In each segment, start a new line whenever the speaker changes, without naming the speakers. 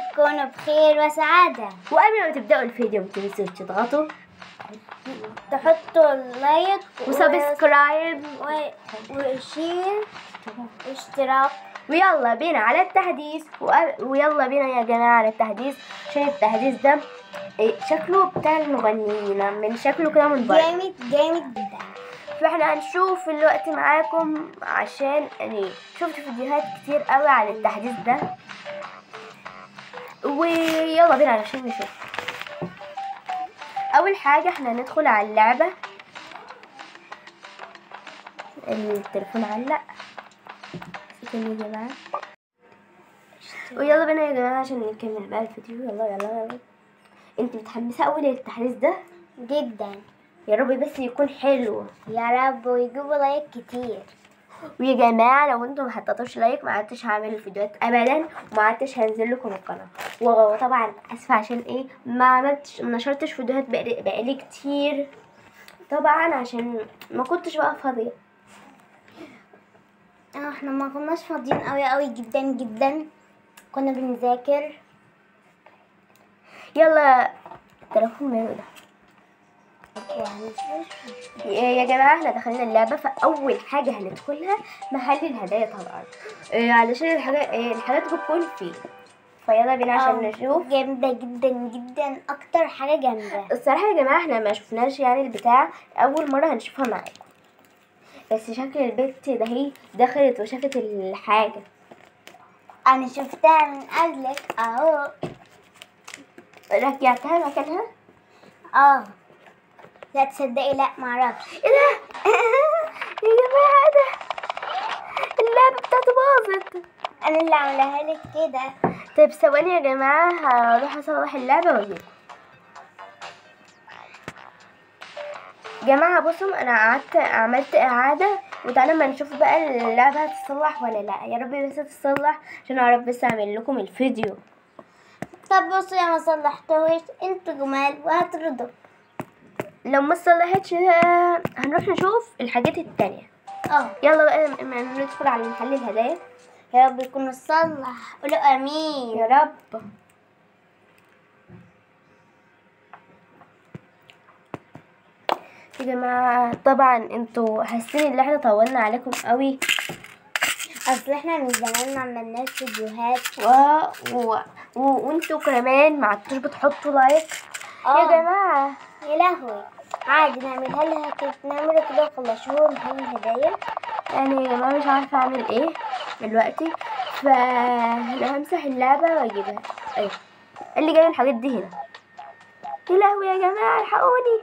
تكونوا بخير وسعادة
وقبل ما تبدأوا الفيديو ما تنسوا تضغطوا
تحطوا لايك
وسبسكرايب
و... وشير واشتراك
ويلا بينا على التحديث وقب- ويلا بينا يا جماعة على التحديث عشان التحديث ده إيه، شكله بتاع المغنيين من شكله كده من بره
جامد جامد جدا
فاحنا هنشوف الوقت معاكم عشان يعني شفت فيديوهات كتير قوي عن التحديث ده ويلا بينا علشان نشوف اول حاجة احنا هندخل على اللعبة التليفون علق سكن يا جماعة ويلا بينا يا جماعة عشان نكمل بقى الفيديو يلا يلا يلا انت متحمسة قوي للتحديث ده
جدا
يا رب بس يكون حلو
يا رب ويجيبوا لايك كتير
ويا جماعه لو انتم ما حطيتوش لايك ما عدتش هعمل الفيديوهات ابدا وما عدتش هنزل لكم القناه وطبعا اسفه عشان ايه ما عملتش ما نشرتش فيديوهات بقالي, بقالي كتير طبعا عشان ما كنتش بقى فاضيه
اه احنا ما كناش فاضيين قوي قوي جدا جدا كنا بنذاكر
يلا التليفون ماله ده يا يا جماعه احنا دخلنا اللعبه فاول حاجه هندخلها محل الهدايا طبعا إيه علشان الحاجات إيه الحاجات بتكون فيه فيلا بينا عشان
آه،
نشوف
جامدة جدا جدا أكتر حاجة جامدة
الصراحة يا جماعة احنا ما شفناش يعني البتاع أول مرة هنشوفها معاكم بس شكل البت ده هي دخلت وشافت الحاجة
أنا شفتها من قبلك أهو
رجعتها مكانها
اه لا تصدقي لا معرفش
ايه ده يا جماعة ايه ده اللعبة بتاعته باظت
أنا اللي عاملاها لك كده
طيب ثواني يا جماعة هروح أصلح اللعبة وأجيب جماعة بصوا أنا قعدت عملت إعادة وتعالى ما نشوف بقى اللعبة هتتصلح ولا لأ يا رب بس تتصلح عشان أعرف بس أعمل لكم الفيديو
طب بصوا يا ما صلحتوش انتوا جمال وهتردوا
لو ما صلحتش آه، هنروح نشوف الحاجات التانية
اه
يلا بقى م- م- ندخل على محل الهدايا
يا رب يكون صلح قولوا امين
يا رب يا جماعة طبعا انتوا حاسين ان احنا طولنا عليكم قوي
اصل احنا من زمان ما عملناش فيديوهات
و... و... و... وانتوا كمان ما عدتوش بتحطوا لايك يا
آه.
جماعة
يا لهوي عادي نعملها لها كده نعمل كده وخلصوها محل الهدايا
يعني يا جماعة مش عارفة اعمل ايه دلوقتي فانا همسح اللعبة واجيبها ايوه اللي جاي الحاجات دي هنا يا لهوي يا جماعة الحقوني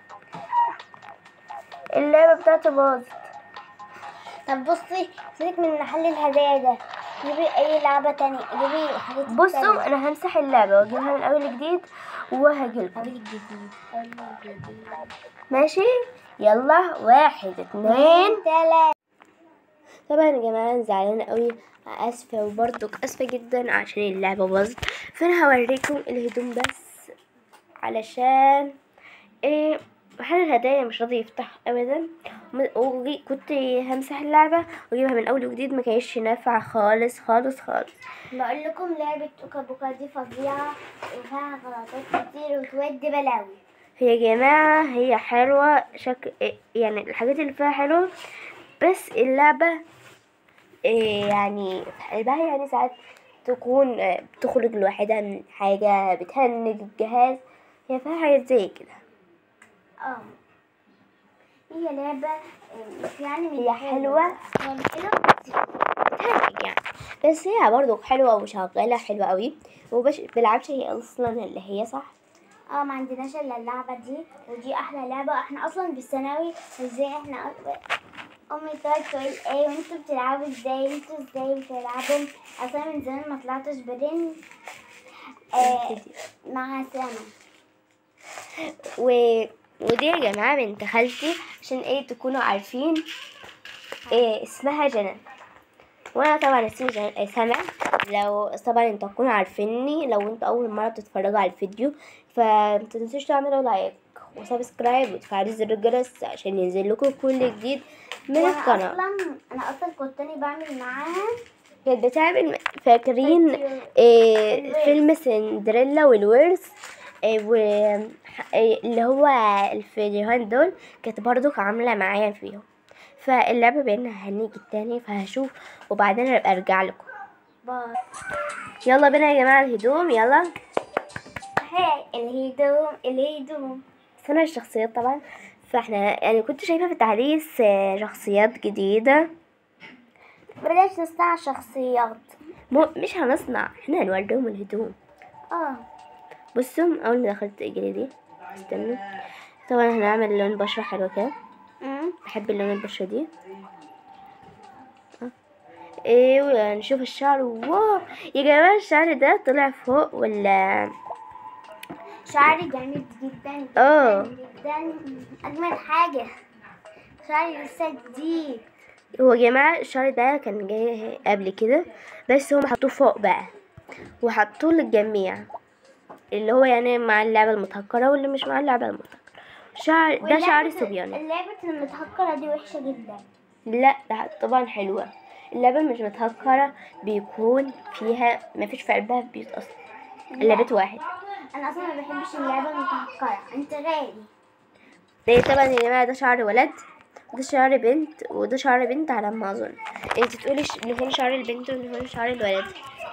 اللعبة بتاعتي باظت
طب بصي سيبك من محل الهدايا ده جيبي اي لعبة تانية جيبي حاجات
بصوا
تانية.
انا همسح اللعبة واجيبها من اول جديد وهجيلكم
أول جديد أول جديد
ماشي يلا واحد اتنين
تلاتة
طبعا يا جماعة أنا زعلانة قوي اسفة وبرضك اسفة جدا عشان اللعبة باظت فانا هوريكم الهدوم بس علشان ايه محل الهدايا مش راضي يفتح ابدا م- وجي- كنت همسح اللعبة واجيبها من اول وجديد ما كانش نافعة خالص خالص خالص
بقول لكم لعبة اوكا بوكا دي فظيعة وفيها غلطات كتير وتودي بلاوي
هي يا جماعة هي حلوة شك... يعني الحاجات اللي فيها حلوة بس اللعبة إيه يعني قلبها يعني ساعات تكون آه، بتخرج لوحدها من حاجة بتهنج الجهاز هي فيها حاجات زي كده
اه هي لعبة آه، مش يعني من
هي حلوة.
هي مش حلوة بس
بتهنج يعني بس هي برضو حلوة وشغالة حلوة قوي وبش بلعبش هي أصلا اللي هي صح
اه ما عندناش الا اللعبة دي ودي احلى لعبة احنا اصلا بالثانوي ازاي احنا أ- امي تقعد تقول ايه وانتوا بتلعبوا ازاي انتوا ازاي بتلعبوا اصلا من زمان ما طلعتش برن آه مع سنة
و... ودي يا جماعة بنت خالتي عشان ايه تكونوا عارفين إيه اسمها جنى وانا طبعا اسمي جنى سامع لو طبعا انتوا تكونوا عارفيني لو انتوا اول مرة بتتفرجوا على الفيديو فمتنسوش تعملوا لايك وسبسكرايب وتفعلوا زر الجرس عشان ينزل لكم كل جديد من
وانا
القناة
اصلا انا اصلا كنت انا بعمل معاها
كانت بتعمل فاكرين إيه فيلم سندريلا والورث إيه و إيه اللي هو الفيديوهات دول كانت برضو عاملة معايا فيهم فاللعبة بينا هنيجي التاني فهشوف وبعدين ابقى ارجع لكم
باي
يلا بينا يا جماعة الهدوم يلا
هاي الهدوم الهدوم
سنة الشخصيات طبعا فاحنا يعني كنت شايفة في التحديث آه، شخصيات جديدة
بلاش نصنع شخصيات
مو مش هنصنع احنا هنوريهم الهدوم
اه
بصوا اول ما دخلت اجري دي استنوا طبعا هنعمل لون بشرة حلو كده
أمم.
بحب اللون البشرة دي آه. ايه ونشوف الشعر واو يا جماعة الشعر ده طلع فوق ولا
شعري جامد جدا
اه.
جدا اجمل حاجه شعري لسه جديد
هو يا جماعة الشعر ده كان جاي قبل كده بس هم حطوه فوق بقى وحطوه للجميع اللي هو يعني مع اللعبة المتهكرة واللي مش مع اللعبة المتهكرة شعر ده شعر
واللعبة-
صبياني
اللعبة المتهكرة دي وحشة جدا
لا ده طبعا حلوة اللعبة مش متهكرة بيكون فيها مفيش في قلبها بيوت أصلا اللعبة واحد
انا اصلا ما بحبش اللعبة المتهكرة انت غالي
ده طبعا يا جماعة ده شعر ولد وده شعر بنت وده شعر بنت على ما أظن انت تقولي ش- اللي هو شعر البنت واللي هو شعر الولد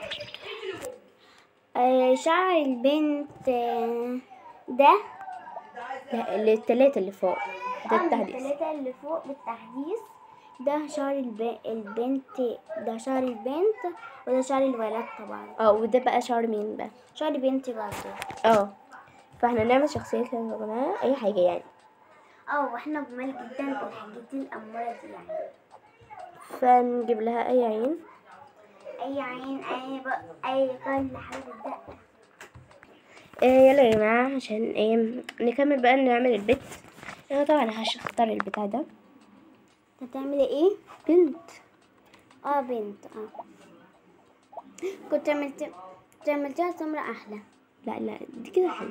آه شعر البنت آه، ده
لا اللي التلاتة اللي فوق ده
آه،
التحديث
التلاتة اللي فوق بالتحديث ده شعر الب... البنت ده شعر البنت وده شعر الولد طبعا
اه وده بقى شعر مين بقى
شعر بنتي برضه
اه فاحنا نعمل شخصيات كده يا جماعة أي حاجة يعني
اه واحنا جمال جدا بالحاجات الأمورة دي يعني
فنجيب لها أي عين
أي عين أي بق أي كل حاجة ده
إيه يلا يا جماعة عشان ايه نكمل بقى نعمل البيت انا طبعا هختار البتاع ده
هتعملي ايه؟
بنت
اه بنت اه كنت عملت كنت عملتها سمرة أحلى
لا لا دي كده حلو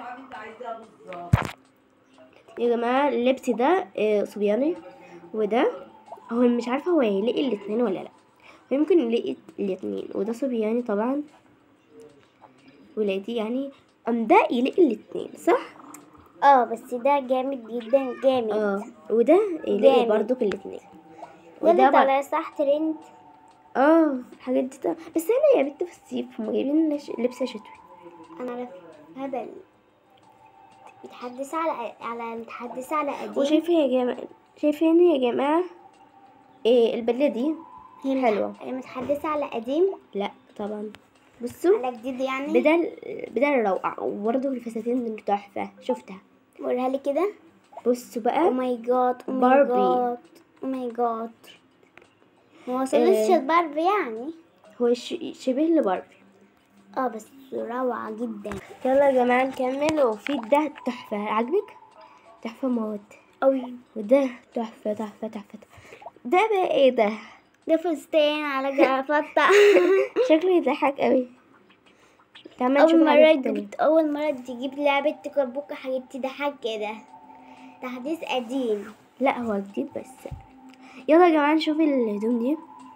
يا جماعة اللبس ده إيه صبياني وده هو مش عارفة هو يلاقي الاتنين ولا لا هو يمكن يلاقي الاتنين وده صبياني طبعا ولادي يعني ام ده يلاقي الاتنين صح؟
اه بس ده جامد جدا جامد
اه وده يلاقي
جامد.
برضو الاتنين
وده
وده بر...
طالع صح ترند
اه الحاجات دي طبعا. بس انا يا بنت في الصيف هم جايبين لنا ش- لبس شتوي
انا عارف هبل متحدثة على على متحدثة على قديم
وشايفة يا جماعة شايفين يا جماعة ايه البدلة دي
هي
حلوة.
متح- متحدثة على قديم
لا طبعا بصوا
على جديد يعني
بدل بدل روعة وبرضه الفساتين دي تحفة شفتها
وريها لي كده
بصوا
او
بقى
ماي جاد او ماي
باربي.
جاد او ماي جاد ما وصلش
إيه.
باربي يعني
هو ش- شبه لباربي
اه بس روعة جدا
يلا يا جماعة نكمل وفي ده تحفة عجبك؟ تحفة موت
قوي
وده تحفة تحفة تحفة ده بقى ايه ده؟
ده فستان على جرافطة
شكله يضحك قوي تعال نشوف
أول مرة
الحاجات التانية.
جبت أول مرة تجيب لعبة تكبوك حاجات تضحك كده تحديث قديم
لا هو جديد بس يلا يا جماعة نشوف الهدوم دي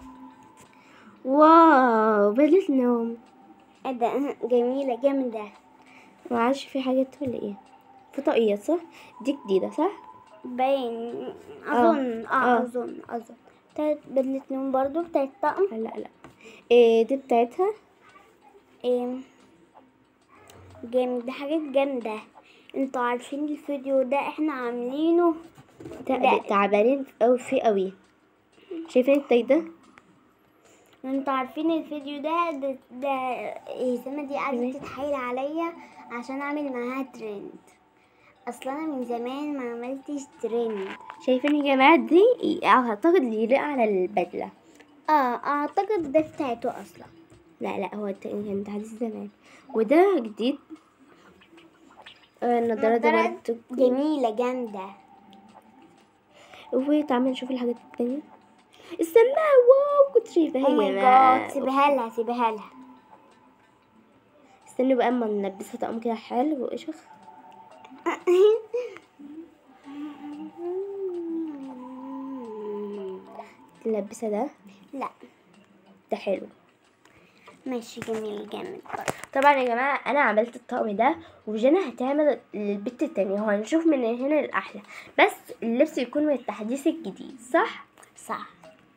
واو بدلة نوم
ايه ده جميلة جامدة
ما عادش في حاجات ولا ايه في طاقية صح دي جديدة صح
باين أظن اه,
آه.
أظن أظن بتاعت بدلة نوم برضو بتاعت طقم
لا لا إيه دي بتاعتها
ايه جامد دي حاجات جامدة انتوا عارفين الفيديو ده احنا عاملينه
تع-
لا.
تعبانين اوي فيه قوي شايفين التاج ده
انتوا عارفين الفيديو ده ده, ده إيه سما دي قاعدة تتحايل عليا عشان اعمل معاها ترند اصلا انا من زمان ما عملتش ترند
شايفين يا جماعة دي اعتقد يليق على البدلة
اه اعتقد ده بتاعته اصلا
لا لا هو الت- كان تحديث زمان وده جديد آه، النضارة ده
نضارة
برضه
جميلة جامدة
وتعالى نشوف الحاجات التانية السماعة واو كنت شايفاها
او
يا
ماي
جماعة
جاد سيبها لها سيبها لها
استنوا بقى اما نلبسها طقم كده حلو وقشخ نلبسها ده
لا
ده حلو
ماشي جميل جامد برضه
طبعا يا جماعة أنا عملت الطقم ده وجنى هتعمل البت التانية وهنشوف من هنا الأحلى بس اللبس يكون من التحديث الجديد صح؟
صح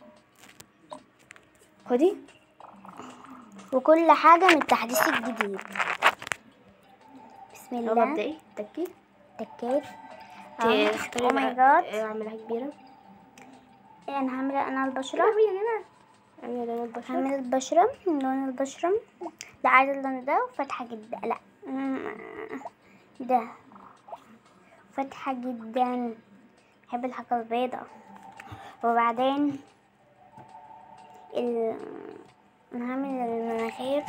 خدي
وكل حاجة من التحديث الجديد بسم
لو
الله
مبدئي تكي
تكيت
تختاري
او ماي
بقى-
جاد
اعملها كبيرة
انا هعمل انا البشرة
يا جماعة اعملي لون البشرة
هعمل البشرة لون البشرة لا عايزة اللون ده وفاتحة جدا لا مم. ده فاتحة جدا بحب الحاجة البيضة وبعدين ال... أنا هعمل المناخير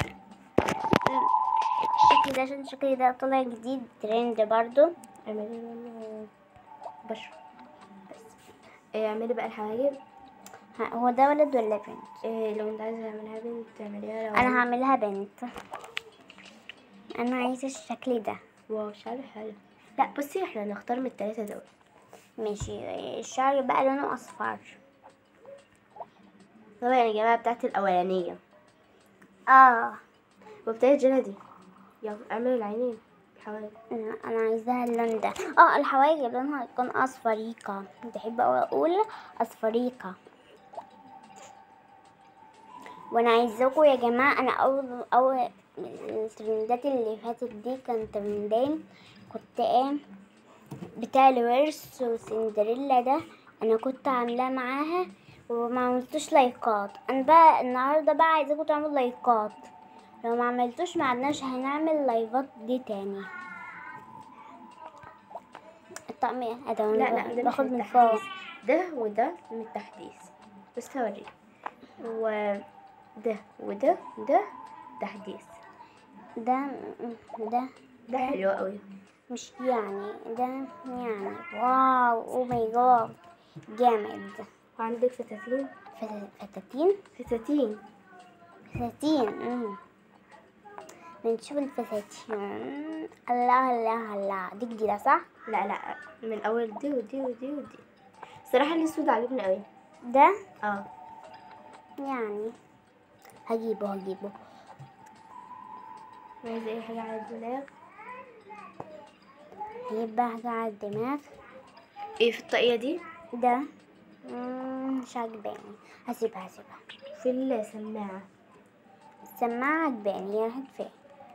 الشكل ده عشان الشكل ده طلع جديد ترند برضو
اعملي لون بشرة بس إيه، اعملي بقى الحواجب
ها، هو ده ولد ولا بنت
إيه لو انت عايزة تعمليها بنت تعمليها لو
انا هعملها بنت انا عايزة الشكل ده
واو شعر حلو لا بصي احنا هنختار من التلاتة دول
ماشي الشعر بقى لونه اصفر
طبعا يا جماعة بتاعت الأولانية
اه
وبتاعت جنى دي يلا اعملي العينين الحواجب
انا أنا عايزاها اللون ده اه الحواجب لونها يكون اصفريقة بحب اوي اقول اصفريقة وانا عايزاكم يا جماعة انا اول اول الترندات اللي فاتت دي كان ترندين كنت ايه بتاع الورث وسندريلا ده انا كنت عاملاه معاها وما عملتوش لايكات انا بقى النهارده بقى عايزاكم تعملوا لايكات لو ما عملتوش ما عدناش هنعمل لايفات دي تاني الطقم ايه ده
لا لا ده
باخد
مش
من
من
فوق
التحديث ده وده من التحديث بس هوريك وده وده ده تحديث
ده ده
ده حلو قوي
مش يعني ده يعني واو او ماي جاد جامد
وعندك فساتين
فت- فتاتين
فساتين
فساتين امم بنشوف الفساتين الله الله الله دي جديدة صح؟
لا لا من اول دي ودي ودي ودي الصراحة الاسود عجبني قوي
ده
اه
يعني هجيبه هجيبه
عايزة اي حاجة على الدولاب
هجيب بقى حاجة على الدماغ
ايه في الطاقية دي
ده مم، مش عجباني هسيبها هسيبها
في السماعة
السماعة عجباني هي راحت فين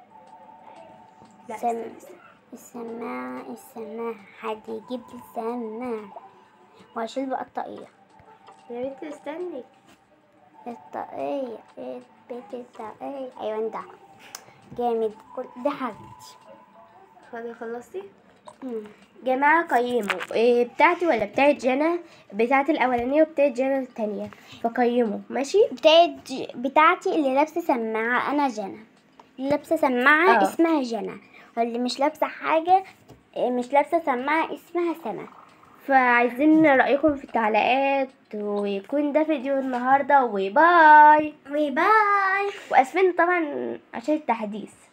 لا
سم...
استنى استنى.
السماعة السماعة حد يجيب لي السماعة واشيل بقى الطاقية
يا بنتي استني
الطاقية بيت الطاقية ايوه ده جامد كل ده حاجتي
خلاص خلصتي
مم.
جماعة قيموا إيه بتاعتي ولا بتاعت جنى بتاعت الأولانية وبتاعت جنى التانية فقيموا ماشي
بتاعت بتاعتي اللي لابسة سماعة أنا جنى اللي لابسة سماعة
آه.
اسمها جنى واللي مش لابسة حاجة مش لابسة سماعة اسمها سما
فعايزين رأيكم في التعليقات ويكون ده فيديو النهاردة وباي
باي
وأسفين طبعا عشان التحديث